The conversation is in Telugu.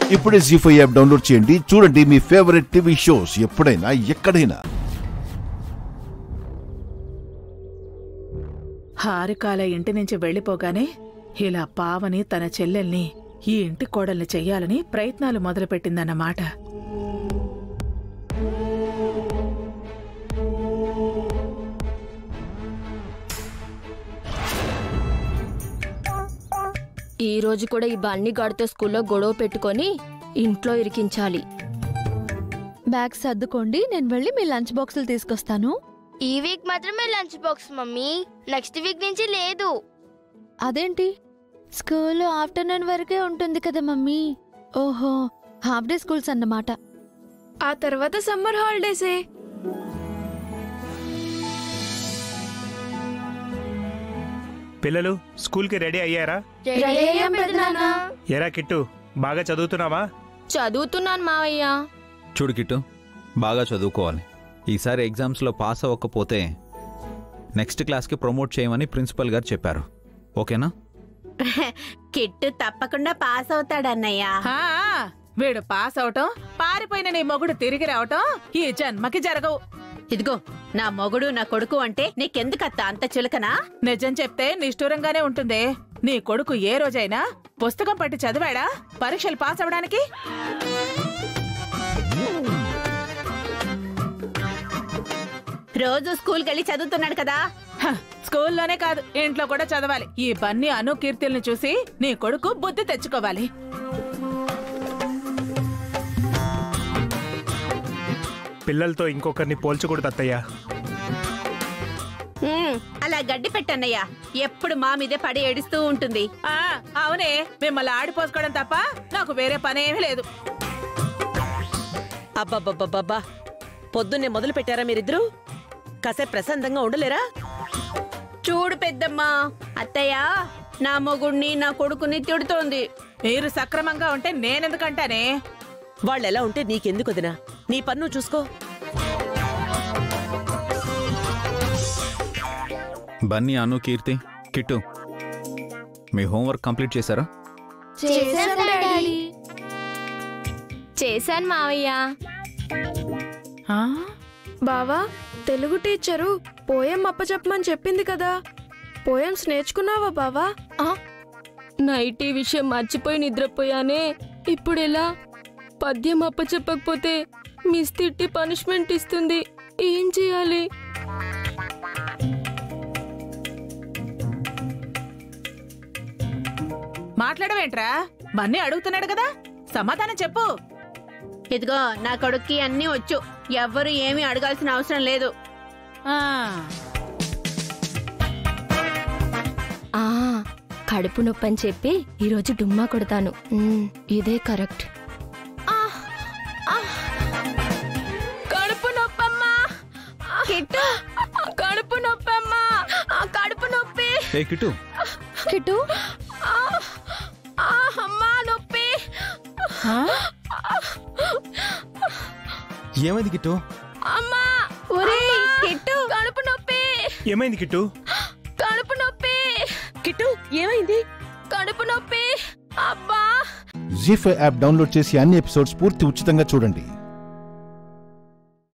ఇప్పుడే జీ ఫైవ్ యాప్ డౌన్లోడ్ చేయండి చూడండి మీ ఫేవరెట్ టీవీ షోస్ ఎప్పుడైనా ఎక్కడైనా హారికాల ఇంటి నుంచి వెళ్లిపోగానే ఇలా పావని తన చెల్లెల్ని ఈ ఇంటి కోడల్ని చెయ్యాలని ప్రయత్నాలు మొదలుపెట్టిందన్నమాట ఈ రోజు కూడా ఈ బన్నీ గాడితో స్కూల్లో గొడవ పెట్టుకొని ఇంట్లో ఇరికించాలి బ్యాగ్ సర్దుకోండి నేను వెళ్ళి మీ లంచ్ బాక్సులు తీసుకొస్తాను ఈ వీక్ మాత్రమే lunch box mummy next week నుంచి లేదు అదేంటి స్కూల్ ఆఫ్టర్నూన్ వరకే ఉంటుంది కదా మమ్మీ ఓహో హాఫ్ డే స్కూల్స్ అన్నమాట ఆ తర్వాత సమ్మర్ హాలిడేసే పిల్లలు స్కూల్కి రెడీ అయ్యారా రెడీ అయ్యాం పెదనాన్న. ఎరా కిట్టు బాగా చదువుతున్నావా చదువుతున్నాను మావయ్య చూడు కిట్టు బాగా చదువుకోవాలి ఈసారి ఎగ్జామ్స్లో పాస్ అవ్వకపోతే నెక్స్ట్ క్లాస్కి ప్రమోట్ చేయమని ప్రిన్సిపల్ గారు చెప్పారు ఓకేనా కిట్టు తప్పకుండా పాస్ అవుతాడన్నయ్య హా, వీడు పాస్ అవటం పారిపోయిన నీ మొగుడు తిరిగి రావటం ఈ జన్మకి జరగవు ఇదిగో నా మొగుడు నా కొడుకు అంటే నీకెందుకత్త అంత చులకనా నిజం చెప్తే నిష్ఠూరంగానే ఉంటుంది నీ కొడుకు ఏ రోజైనా పుస్తకం పట్టి చదివాడా పరీక్షలు పాస్ అవడానికి రోజు స్కూల్కి వెళ్ళి చదువుతున్నాడు కదా హ, స్కూల్లోనే కాదు ఇంట్లో కూడా చదవాలి ఈ బన్నీ అను కీర్తిల్ని చూసి నీ కొడుకు బుద్ధి తెచ్చుకోవాలి పిల్లలతో ఇంకొకరిని పోల్చకూడదు అత్తయ్య ఉమ్, అలా గడ్డి పెట్టన్నయ్య ఎప్పుడు మా మీదే పడి ఏడుస్తూ ఉంటుంది ఆ అవునే మిమ్మల్ని ఆడిపోసుకోవడం తప్ప నాకు వేరే పనేమీ లేదు అబ్బబ్బబ్బబ్బబ్బా పొద్దున్నే మొదలు పెట్టారా మీరిద్దరూ కాసేపు ప్రశాంతంగా ఉండలేరా చూడు పెద్దమ్మా అత్తయ్య నా మొగుడిని నా కొడుకుని తిడుతోంది మీరు సక్రమంగా ఉంటే నేనెందుకంటానే వాళ్ళెలా ఉంటే నీకెందుకు వదినా నీ పన్ను చూసుకో బన్నీ అను కీర్తి కిట్టు మీ హోంవర్క్ కంప్లీట్ చేశారా చేశాను డాడీ చేశాను మావయ్య ఆ? బావా తెలుగు టీచరు పోయం అప్పచెప్పమని చెప్పింది కదా పోయమ్స్ నేర్చుకున్నావా బావా నైటీ విషయం మర్చిపోయి నిద్రపోయానే ఇప్పుడు ఎలా పద్యం అప్పచెప్పకపోతే మిస్ తిట్టి పనిష్మెంట్ ఇస్తుంది ఏం చేయాలి మాట్లాడవేంట్రా బన్నీ అడుగుతున్నాడు కదా సమాధానం చెప్పు ఇదిగో నా కొడుక్కి అన్నీ వచ్చు ఎవ్వరు ఏమీ అడగాల్సిన అవసరం లేదు ఆ ఆ కడుపు నొప్పి అని చెప్పి ఈరోజు డుమ్మా కొడతాను ఉమ్, ఇదే కరెక్ట్ కడుపు నొప్పమ్మా కిట్టు కడుపు నొప్పమ్మా కడుపు నొప్పి ఏ కిట్టు కిట్టు అమ్మా నొప్పి ఆ? ఏమైంది కిట్టు అమ్మా ఒరేయ్ కిట్టు కడుపు నొప్పి ఏమైంది కిట్టు కడుపు నొప్పి కిట్టు ఏమైంది కడుపు నొప్పి అబ్బా జీ ఫైవ్ యాప్ డౌన్లోడ్ చేసి అన్ని ఎపిసోడ్స్ పూర్తి ఉచితంగా చూడండి